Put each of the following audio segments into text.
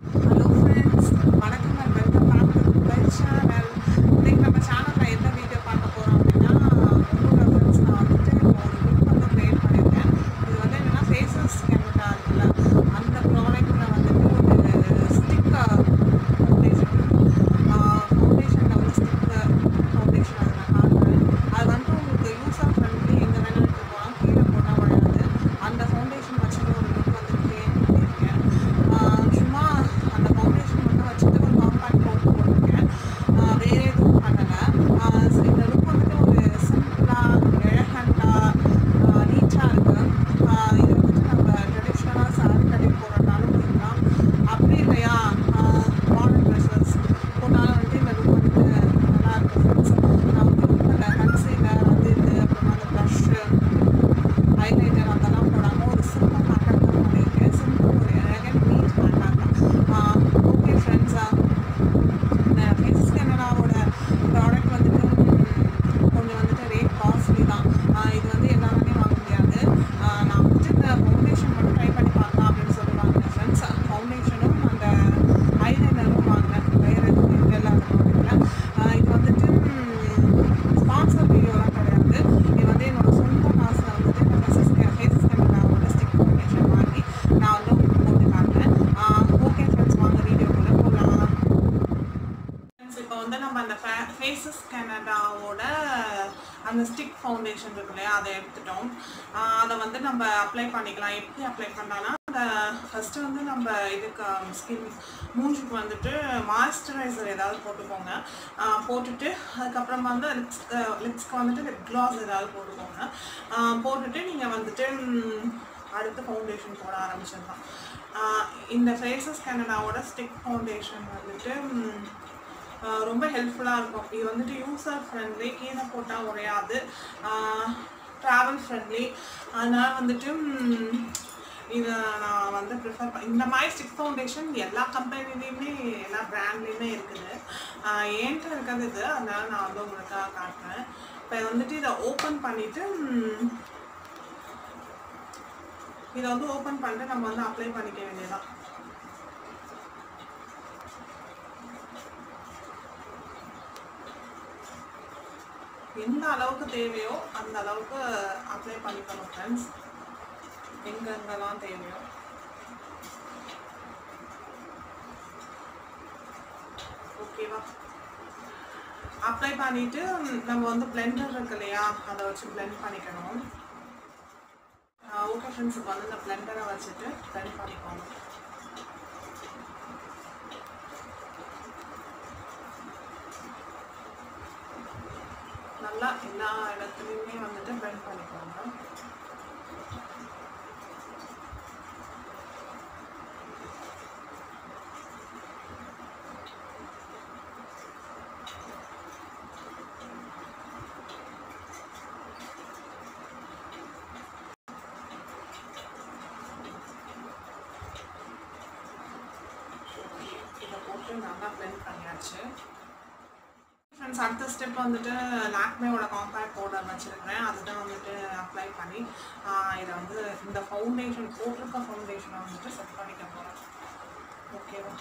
hello friends வணக்கம் and welcome back to my channel இன்னைக்கு நம்ம சேனலில் என்ன வீடியோ பார்க்க போகிறோம் அப்படின்னா உங்களோட ஃப்ரெண்ட்ஸ் நான் வந்துட்டு ஒரு லுக் வந்து க்ரியேட் பண்ணியிருக்கேன் இது வந்து என்னென்னா ஃபேஸஸ் கேமரா இருக்குல்ல அந்த ப்ராடக்ட்டில் வந்துட்டு ஒரு ஸ்டிக்கர் ஃபவுண்டேஷன் ஃபவுண்டேஷனில் வந்து ஸ்டிக்கர் ஃபவுண்டேஷன் அதை நான் காட்டுறேன் அது வந்து உங்களுக்கு யூஸர் ஃப்ரெண்ட்லி எங்கே வேணாலும் எடுத்து போகலாம் கீழே போட்டால் விழாது அந்த ஃபவுண்டேஷன் வச்சுட்டு ஒரு லுக் வந்து க்ரியேட் பண்ணியிருக்கேன் ஆஹ் சும்மா அந்த ஃபவுண்டேஷன் மட்டும் வச்சுட்டு ஒரு காம்பேக்ட் போட்டு போட்டிருக்கேன் ஆஹ் வேற எதுவும் பண்ணலை இந்த லுக் வந்துட்டு ஒரு சிம்பிளாக எலகண்ட்டாக நீட்டாக இருக்கு ஆஹ் இது வந்துட்டு நம்ம ட்ரெடிஷ்னலாக சாரி கட்டிட்டு போகிறனாலும் போயிடலாம் அப்படி இல்லையா மாடர்ன் ட்ரெஸ்ஸஸ் போட்டாலும் வந்துட்டு இந்த லுக் வந்துட்டு நல்லா இருக்கு ஃப்ரெண்ட்ஸ் நான் வந்து ரொம்ப கன்சீலர் அது இது அப்புறமா அந்த ப்ரஷ்ஷு ஹைலைட்டர் அதெல்லாம் போடாமல் ஒரு சிம்பிள் மேக்கப் தான் பண்ணியிருக்கேன் சிம்பிள் ஒரு எலகண்ட் நீட் மேக்கப் ஓகே ஃப்ரெண்ட்ஸா இந்த ஃபேஸ் கேமராவோட ப்ராடக்ட் வந்துட்டு ம், கொஞ்சம் வந்துட்டு ரேட் காஸ்ட்லி தான் ஆஹ் இது வந்து எல்லாருமே வாங்க முடியாது ஆஹ் நான் வந்துட்டு இந்த ஃபவுண்டேஷன் மட்டும் ட்ரை பண்ணி பார்க்கலாம் அப்படின்னு சொல்லி வாங்கினேன் ஃப்ரெண்ட்ஸ் ஃபவுண்டேஷனும் அந்த ஐலைனரும் வாங்கினேன் வேறு எதுவும் இல்லை அந்த ப்ராடக்ட்டில் இது வந்துட்டு ஸ்பான்சர் வீடியோலாம் கிடையாது இது வந்து என்னோட சொந்த காசில் வந்துட்டு இந்த ஃபேஸஸ் ஃபேஸஸ் கேமராவோட ஸ்டிக் ஃபவுண்டேஷன் வாங்கி நான் வந்து உங்களுக்கு போட்டு காட்டுறேன் ஓகே ஃப்ரெண்ட்ஸ் வாங்க வீடியோக்குள்ளே போகலாம் ஃப்ரெண்ட்ஸ் இப்போ வந்து நம்ம அந்த ஃபேஸஸ் கனடாவோட அந்த ஸ்டிக் ஃபவுண்டேஷன் இருக்கு இல்லையா அதை எடுத்துட்டோம் ஆஹ் அதை வந்து நம்ம அப்ளை பண்ணிக்கலாம் எப்படி அப்ளை பண்ணலாம்னா அந்த ஃபஸ்ட்டு வந்து நம்ம இதுக்கு ஸ்கின் மூஞ்சுக்கு வந்துட்டு மாய்ஸ்சரைசர் ஏதாவது போட்டுக்கோங்க ஆஹ் போட்டுட்டு அதுக்கப்புறமா வந்து லிப்ஸ்க்கு லிப்ஸ்க்கு வந்துட்டு லிப் க்ளாஸ் ஏதாவது போட்டுக்கோங்க ஆஹ் போட்டுட்டு நீங்கள் வந்துட்டு ம், அடுத்து ஃபவுண்டேஷன் போட ஆரம்பிச்சிடலாம் ஆஹ் இந்த ஃபேஸஸ் கனடாவோட ஸ்டிக் ஃபவுண்டேஷன் வந்துட்டு ம், ஆஹ் ரொம்ப ஹெல்ப்ஃபுல்லாக இருக்கும் இது வந்துட்டு யூசர் ஃப்ரெண்ட்லி கீழே போட்டால் உரையாது ட்ராவல் ஃப்ரெண்ட்லி அதனால் வந்துட்டு ம், இதை நான் வந்து ப்ரிஃபர் பண்ண இந்த மாதிரி ஸ்டிக் ஃபவுண்டேஷன் எல்லா கம்பெனிலையுமே எல்லா பிராண்ட்லேயுமே இருக்குது ஆஹ் என்கிட்ட இருக்கிறது இது அதனால் நான் வந்து உங்களுக்காக காட்டுறேன் இப்போ வந்துட்டு இதை ஓப்பன் பண்ணிவிட்டு இதை வந்து ஓப்பன் பண்ணிட்டு நம்ம வந்து அப்ளை பண்ணிக்க வேண்டியதான் எந்த அளவுக்கு தேவையோ அந்த அளவுக்கு அப்ளை பண்ணிக்கணும் ஃப்ரெண்ட்ஸ் எங்கெங்கெல்லாம் தேவையோ ஓகேவா அப்ளை பண்ணிட்டு நம்ம வந்து பிளெண்டர் இருக்கு இல்லையா அதை வச்சு பிளெண்ட் பண்ணிக்கணும் ஓகே ஃப்ரெண்ட்ஸ் இப்போ வந்து இந்த பிளெண்டரை வச்சுட்டு பிளெண்ட் பண்ணிக்கோங்க நல்லா எல்லா இடத்துலையுமே வந்துட்டு பிளெண்ட் பண்ணிக்கோங்க இதை போட்டு நல்லா பிளெண்ட் பண்ணியாச்சு ஃப்ரெண்ட்ஸ் அடுத்த ஸ்டெப் வந்துட்டு லாக்மேவோட காம்பேக்ட் பவுடர் வச்சுருக்கிறேன் அதுதான் வந்துட்டு அப்ளை பண்ணி ஆஹ் இதை வந்து இந்த ஃபவுண்டேஷன் போட்டிருக்க ஃபவுண்டேஷனை வந்துட்டு செட் பண்ணிக்க போகிறேன் ஓகேவா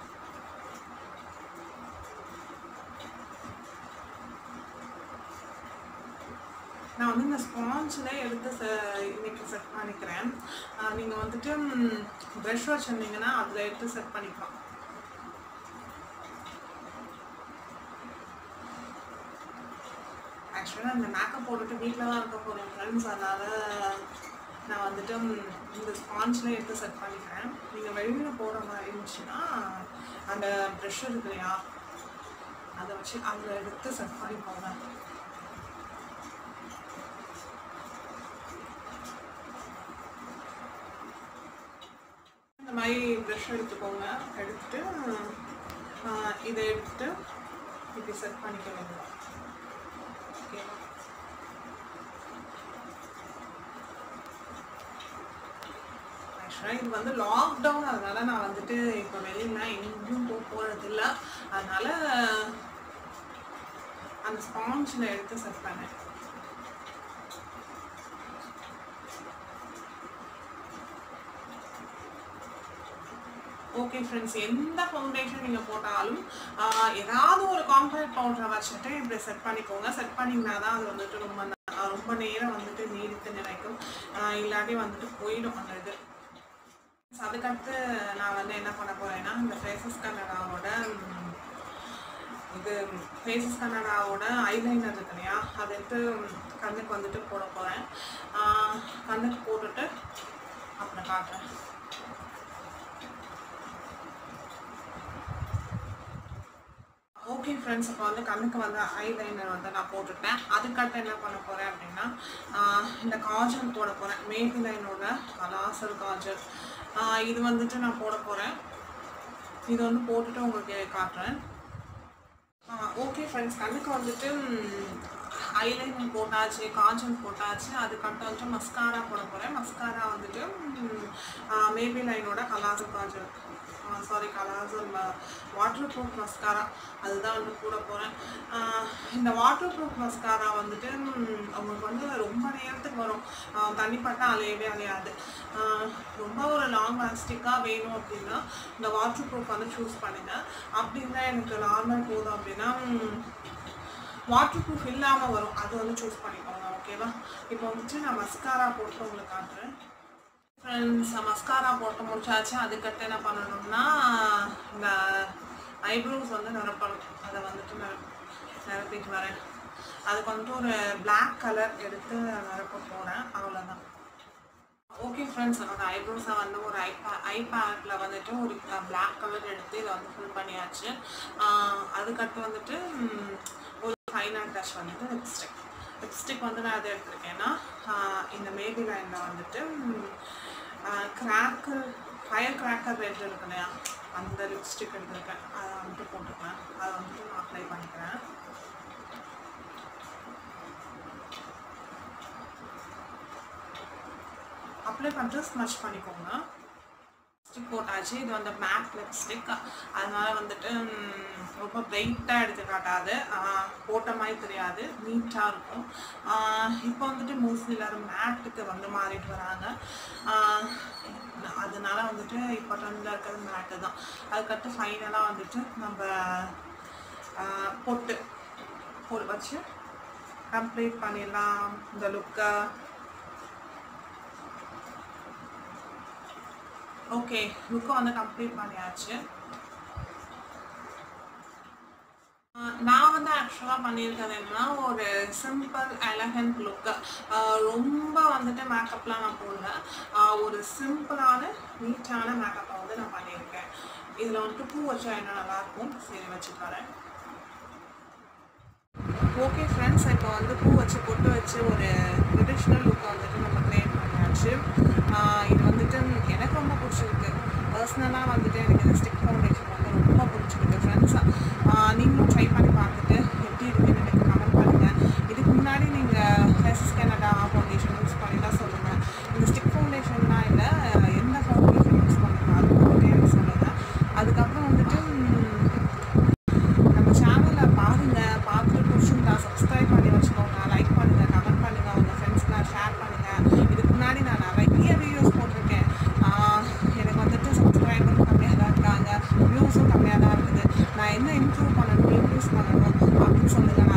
நான் வந்து இந்த ஸ்பாஞ்சில் எடுத்து செ இன்னைக்கு செட் பண்ணிக்கிறேன் நீங்கள் வந்துட்டு ப்ரஷ் வச்சுருந்தீங்கன்னா அதில் எடுத்து செட் பண்ணிக்கலாம் ஆக்சுவலாக இந்த மேக்கப் போட்டுட்டு வீட்டில் தான் இருக்க போகிறேன் ஃப்ரெண்ட்ஸ் அதனால் நான் வந்துட்டு ம், இந்த ஸ்பாஞ்சில் எடுத்து செட் பண்ணிக்கிறேன் நீங்கள் வெளியில் போகிற மாதிரி இருந்துச்சுன்னா அந்த ப்ரெஷ் இருக்கு இல்லையா அதை வச்சு அதில் எடுத்து செட் பண்ணி போவேன் இந்த மாதிரி ப்ரஷ் எடுத்துக்கோங்க எடுத்துட்டு ஆஹ், இதை எடுத்துட்டு இப்படி செட் பண்ணிக்க வேண்டியது ஓகேவா ஆக்சுவலாக இது வந்து லாக்டவுன் அதனால நான் வந்துட்டு இப்போ வெளியில எங்கேயும் போக போகிறது இல்லை அதனால அந்த ஸ்பாஞ்சில் எடுத்து செட் பண்ணேன் ஓகே ஃப்ரெண்ட்ஸ் எந்த ஃபவுண்டேஷன் நீங்கள் போட்டாலும் ஆஹ், ஏதாவது ஒரு காம்பேக்ட் பவுடரை வச்சுட்டு இப்படி செட் பண்ணிக்கோங்க செட் பண்ணிங்கன்னா தான் அது வந்துட்டு ரொம்ப ந- ஆஹ், ரொம்ப நேரம் வந்துட்டு நீடித்து நினைக்கும் ஆஹ், இல்லாட்டி வந்துட்டு போயிடும் அந்த இது So, அதுக்கடுத்து நான் வந்து என்ன பண்ண போறேன்னா இந்த ஃபேஸஸ் கன்னடாவோட ம், இது ஃபேஸஸ் கன்னடாவோட ஐலைனர் இருக்கு இல்லையா அதை எடுத்து கண்ணுக்கு வந்துட்டு போட போகிறேன் கண்ணுக்கு போட்டுட்டு அப்புறம் காட்டுறேன் ஓகே ஃப்ரெண்ட்ஸ் இப்போ வந்து கண்ணுக்கு வந்து ஐலைனர் வந்து நான் போட்டுட்டேன் அதுக்கடுத்து என்ன பண்ண போகிறேன் அப்படின்னா ஆஹ் இந்த காஜல் போட போகிறேன் மேபி லைனோட கலாசல் காஜல் ஆஹ் இது வந்துட்டு நான் போட போகிறேன் இது வந்து போட்டுட்டு உங்களுக்கு காட்டுறேன் ஓகே ஃப்ரெண்ட்ஸ் கண்ணுக்கு வந்துட்டு ஐலைனர் போட்டாச்சு காஜல் போட்டாச்சு அதுக்கப்புறம் வந்துட்டு மஸ்காரா போட போகிறேன் மஸ்காரா வந்துட்டு மேபி லைனோட கலாசல் காஜல் சாரி கலாசல் வாட்டர் ப்ரூஃப் மஸ்காரா அதுதான் வந்து போட போகிறேன் இந்த வாட்டர் ப்ரூஃப் மஸ்காரா வந்துட்டு ம், உங்களுக்கு வந்து ரொம்ப நேரத்துக்கு வரும் ஆஹ் தண்ணி பட்டா அலையவே அலையாது ஆஹ் ரொம்ப ஒரு லாங் லாஸ்டிக்காக வேணும் அப்படின்னா இந்த வாட்டர் ப்ரூஃப் வந்து சூஸ் பண்ணுங்க அப்படி இருந்தால் எனக்கு நார்மல் போதும் அப்படின்னா வாட்டர் ப்ரூஃப் இல்லாமல் வரும் அது வந்து சூஸ் பண்ணிக்கோங்க ஓகேவா இப்போ வந்துட்டு நான் மஸ்காரா போட்டு உங்களுக்கு காட்டுறேன் ஃப்ரெண்ட்ஸ் மஸ்காரா போட்டு முடிச்சாச்சு அதுக்கடுத்து என்ன பண்ணணும்னா இந்த ஐப்ரோஸ் வந்து நிரப்பணும் அதை வந்துட்டு நிரப் நிரப்பிட்டு வரேன் அதுக்கு வந்துட்டு ஒரு Black கலர் எடுத்து நிரப்ப போகிறேன் அவ்வளோதான் ஓகே ஃப்ரெண்ட்ஸ் என்னோட ஐப்ரோஸை வந்து ஒரு ஐபே ஐபேடில் வந்துட்டு ஒரு Black கலர் எடுத்து இதை வந்து ஃபில் பண்ணியாச்சு ஆஹ் அதுக்கடுத்து வந்துட்டு ம், ஒரு ஃபைனல் டச் வந்துட்டு லிப்ஸ்டிக் லிப்ஸ்டிக் வந்து நான் எதை எடுத்திருக்கேன்னா ஆஹ் இந்த மேபி லைனில் வந்துட்டு கிராக்கர் ஃபயர் கிராக்கர் ரெட் இருக்கு இல்லையா அந்த லிப்ஸ்டிக் எடுத்திருக்கேன் அதை வந்துட்டு போட்டுப்பேன் அதை வந்துட்டு நான் அப்ளை பண்ணிக்கிறேன் அப்ளை பண்ணிட்டு ஸ்மச் பண்ணிக்கோங்க லிப்ஸ்டிக் போட்டாச்சு இது வந்து மேட் லிப்ஸ்டிக் அதனால வந்துட்டு ம், ரொம்ப பிரைட்டாக எடுத்து காட்டாது ஆஹ், போட்ட மாதிரி தெரியாது நீட்டாக இருக்கும் ஆஹ், இப்போ வந்துட்டு மோஸ்ட்லி எல்லாரும் மேட்டுக்கு வந்து மாறிட்டு வராங்க ஆஹ், அதனால வந்துட்டு இப்போ ட்ரெண்டில் இருக்கிறது மேட்டு தான் அதுக்கடுத்து ஃபைனலாக வந்துட்டு நம்ம ஆஹ், பொட்டு போட்டு வச்சு கம்ப்ளீட் பண்ணிடலாம் இந்த லுக்கை ஓகே லுக்கை வந்து கம்ப்ளீட் பண்ணியாச்சு ஆஹ் நான் வந்து ஆக்சுவலாக பண்ணியிருக்கிறது என்னன்னா ஒரு சிம்பிள் எலகண்ட் லுக்கு ரொம்ப வந்துட்டு மேக்கப்லாம் நான் போடல ஆஹ் ஒரு சிம்பிளான நீட்டான மேக்கப்பை வந்து நான் பண்ணியிருக்கேன் இதில் வந்துட்டு பூ வச்சா என்ன நல்லாயிருக்கும் சரி வச்சு தரேன் ஓகே ஃப்ரெண்ட்ஸ் இப்போ வந்து பூ வச்சு பொட்டு வச்சு ஒரு ட்ரெடிஷ்னல் லுக்கை வந்துட்டு நம்ம க்ரியேட் பண்ணியாச்சு ஆஹ் இது வந்துட்டு எனக்கு ரொம்ப பிடிச்சிருக்கு பர்சனலாக வந்துட்டு எனக்கு இந்த ஸ்டிக் ஃபவுண்டேஷன் வந்து ரொம்ப பிடிச்சிருக்கு ஃப்ரெண்ட்ஸ் நீங்களும் ட்ரை பண்ணி பார்த்துட்டு எப்படி இருக்குன்னு எனக்கு கமெண்ட் பண்ணுங்கள் இதுக்கு முன்னாடி நீங்கள் ஃபேஸஸ் கனடா ஃபவுண்டேஷன் யூஸ் பண்ணிலாம் சொல்லுங்கள் இந்த ஸ்டிக் ஃபவுண்டேஷன்லாம் இல்லை எந்த ஃபவுண்டேஷன் யூஸ் பண்ணுங்க அது வந்துட்டு எனக்கு சொல்லுங்கள் அதுக்கப்புறம் வந்துட்டு ம், நம்ம சேனலை பாருங்க பார்த்துட்டு பிடிச்சிருந்தா சப்ஸ்கிரைப் பண்ணி வச்சுக்கோங்க லைக் பண்ணுங்க கமெண்ட் பண்ணுங்க உங்க ஃப்ரெண்ட்ஸ்க்குலாம் ஷேர் பண்ணுங்க இதுக்கு முன்னாடி நான் நிறைய வீடியோஸ் போட்டிருக்கேன் ஆஹ் எனக்கு வந்துட்டு சப்ஸ்கிரைபரும் கம்மியாக தான் இருக்காங்க வியூஸும் கம்மியாக தான் இருக்குது நான் என்ன இம்ப்ரூவ் பண்ணணும் இன்க்ரீஸ் பண்ணணும் அப்படின்னு சொல்லுங்க